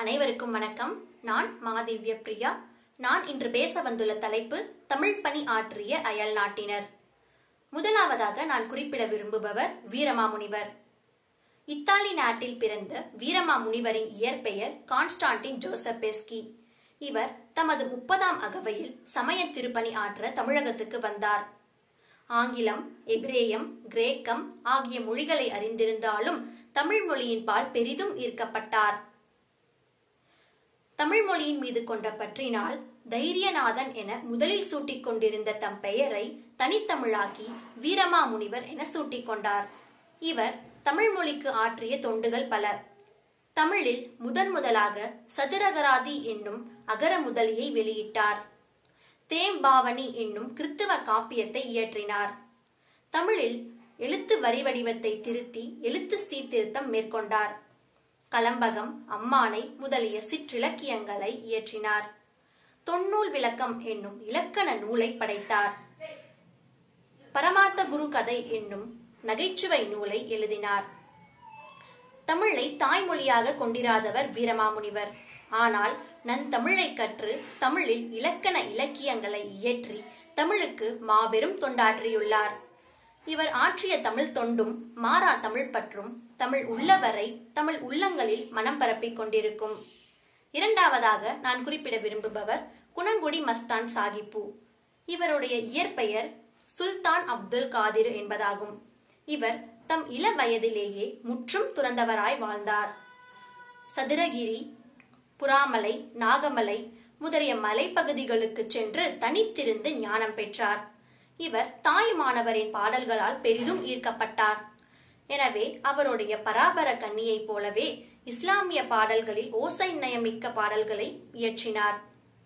அனைவருக்கும் வணக்கம் நான் மாதிவ்ய பிரியா நான் இன்று பேச வந்துள்ள தலைப்பு தமிழ் பணி ஆற்றிய அயல் நாட்டினர் முதலாவதாக நான் குறிப்பிட விரும்புபவர் வீரமாமுனிவர் இத்தாலி நாட்டில் பிறந்த வீரமாமுனிவரின் இயற்பெயர் கான்ஸ்டான்டின் ஜோசப்பெஸ்கி இவர் தமது முப்பதாம் அகவையில் சமய திருப்பணி ஆற்ற தமிழகத்துக்கு வந்தார் ஆங்கிலம் எபிரேயம் கிரேக்கம் ஆகிய மொழிகளை அறிந்திருந்தாலும் தமிழ் மொழியின் பால் பெரிதும் ஈர்க்கப்பட்டார் தமிழ் மொழியின் மீது கொண்ட பற்றினால் தைரியநாதன் என முதலில் சூட்டிக் கொண்டிருந்த தம் பெயரை தனித்தமிழாக்கி வீரமாமுனிவர் என சூட்டிக் கொண்டார் இவர் தமிழ் மொழிக்கு ஆற்றிய தொண்டுகள் பல தமிழில் முதன் முதலாக சதுரகராதி என்னும் அகர முதலியை வெளியிட்டார் தேம்பாவணி என்னும் கிறித்துவ காப்பியத்தை இயற்றினார் தமிழில் எழுத்து வரி வடிவத்தை திருத்தி எழுத்து சீர்திருத்தம் மேற்கொண்டார் கலம்பகம் அம்மானை முதலிய சிற்றிலக்கியங்களை இயற்றினார் தொன்னூல் விளக்கம் என்னும் இலக்கண நூலை படைத்தார் பரமார்த்த குரு கதை என்னும் நகைச்சுவை நூலை எழுதினார் தமிழை தாய்மொழியாக கொண்டிராதவர் வீரமாமுனிவர் ஆனால் நன் தமிழை கற்று தமிழில் இலக்கண இலக்கியங்களை இயற்றி தமிழுக்கு மாபெரும் தொண்டாற்றியுள்ளார் இவர் ஆற்றிய தமிழ் தொண்டும் மாறா தமிழ் பற்றும் தமிழ் உள்ளவரை தமிழ் உள்ளங்களில் மனம் பரப்பிக் கொண்டிருக்கும் இரண்டாவதாக நான் குறிப்பிட விரும்புபவர் குணங்குடி மஸ்தான் சாகிப்பு இவருடைய இயற்பெயர் சுல்தான் அப்துல் காதிர் என்பதாகும் இவர் தம் இள வயதிலேயே முற்றும் துறந்தவராய் வாழ்ந்தார் சதுரகிரி புறாமலை நாகமலை முதலிய மலைப்பகுதிகளுக்கு சென்று தனித்திருந்து ஞானம் பெற்றார் இவர் தாய் மாணவரின் பாடல்களால் பெரிதும் ஈர்க்கப்பட்டார் எனவே அவருடைய பராபர கன்னியைப் போலவே இஸ்லாமிய பாடல்களில் ஓசை நயமிக்க பாடல்களை இயற்றினார்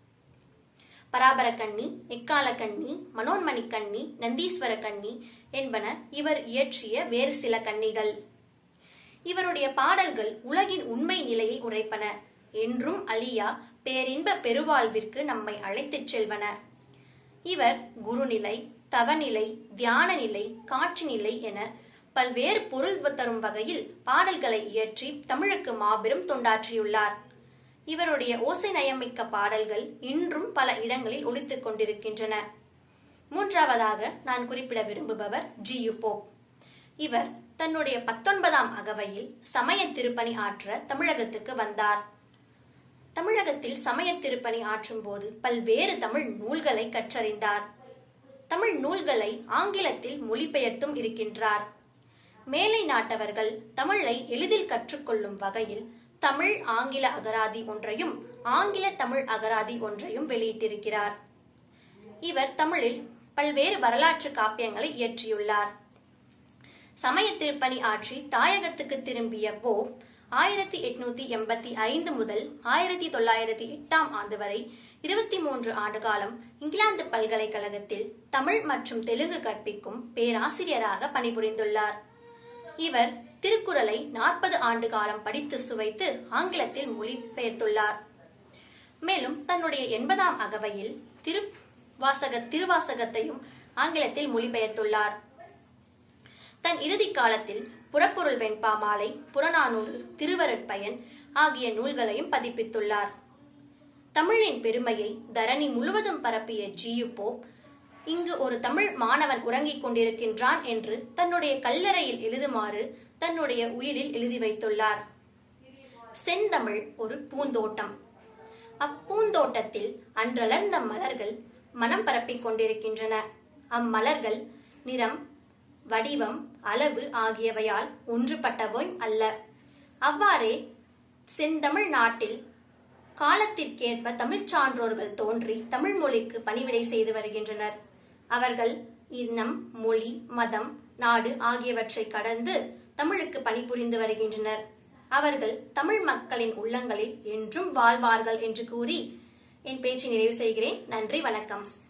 பராபர கன்னி எக்கால கன்னி மனோன்மணி கன்னி நந்தீஸ்வர கன்னி என்பன இவர் இயற்றிய வேறு சில கன்னிகள் இவருடைய பாடல்கள் உலகின் உண்மை நிலையை உரைப்பன என்றும் அழியா பேரின்ப பெருவாழ்விற்கு நம்மை அழைத்துச் செல்வன இவர் குருநிலை தவநிலை தியான நிலை காட்சி நிலை என பல்வேறு பொருள் தரும் வகையில் பாடல்களை இயற்றி தமிழுக்கு மாபெரும் தொண்டாற்றியுள்ளார் இவருடைய ஓசை நயமிக்க பாடல்கள் இன்றும் பல இடங்களில் ஒலித்துக் கொண்டிருக்கின்றன மூன்றாவதாக நான் குறிப்பிட விரும்புபவர் ஜி யு போப் இவர் தன்னுடைய பத்தொன்பதாம் அகவையில் சமய திருப்பணி ஆற்ற தமிழகத்துக்கு வந்தார் தமிழகத்தில் சமய திருப்பணி ஆற்றும் போது பல்வேறு தமிழ் நூல்களை கற்றறிந்தார் தமிழ் நூல்களை ஆங்கிலத்தில் மொழிபெயர்த்தும் இருக்கின்றார் மேலை நாட்டவர்கள் தமிழை எளிதில் கற்றுக்கொள்ளும் வகையில் தமிழ் ஆங்கில அகராதி ஒன்றையும் ஆங்கில தமிழ் அகராதி ஒன்றையும் வெளியிட்டிருக்கிறார் இவர் தமிழில் பல்வேறு வரலாற்று காப்பியங்களை இயற்றியுள்ளார் சமய திருப்பணி ஆற்றி தாயகத்துக்கு திரும்பிய போப் ஆயிரத்தி எட்நூத்தி எண்பத்தி ஐந்து முதல் ஆயிரத்தி தொள்ளாயிரத்தி எட்டாம் ஆண்டு வரை இருபத்தி மூன்று ஆண்டு காலம் இங்கிலாந்து பல்கலைக்கழகத்தில் தமிழ் மற்றும் தெலுங்கு கற்பிக்கும் பேராசிரியராக பணிபுரிந்துள்ளார் இவர் திருக்குறளை நாற்பது ஆண்டு காலம் படித்து சுவைத்து ஆங்கிலத்தில் மொழிபெயர்த்துள்ளார் மேலும் தன்னுடைய எண்பதாம் அகவையில் திருவாசக திருவாசகத்தையும் ஆங்கிலத்தில் மொழிபெயர்த்துள்ளார் தன் இறுதி காலத்தில் புறப்பொருள் வெண்பா மாலை புறநானூறு திருவருட்பயன் ஆகிய நூல்களையும் பதிப்பித்துள்ளார் தமிழின் பெருமையை தரணி முழுவதும் பரப்பிய ஜியு போப் இங்கு ஒரு தமிழ் மாணவன் உறங்கிக் கொண்டிருக்கின்றான் என்று தன்னுடைய கல்லறையில் எழுதுமாறு தன்னுடைய உயிரில் எழுதி வைத்துள்ளார் செந்தமிழ் ஒரு பூந்தோட்டம் அப்பூந்தோட்டத்தில் அன்றளர்ந்த மலர்கள் மனம் பரப்பிக் கொண்டிருக்கின்றன அம்மலர்கள் நிறம் வடிவம் அளவு ஆகியவையால் ஒன்றுபட்டவை அல்ல அவ்வாறே செந்தமிழ் நாட்டில் காலத்திற்கேற்ப தமிழ்ச் சான்றோர்கள் தோன்றி தமிழ் மொழிக்கு பணிவிடை செய்து வருகின்றனர் அவர்கள் இனம் மொழி மதம் நாடு ஆகியவற்றை கடந்து தமிழுக்கு பணிபுரிந்து வருகின்றனர் அவர்கள் தமிழ் மக்களின் உள்ளங்களில் என்றும் வாழ்வார்கள் என்று கூறி என் பேச்சை நிறைவு செய்கிறேன் நன்றி வணக்கம்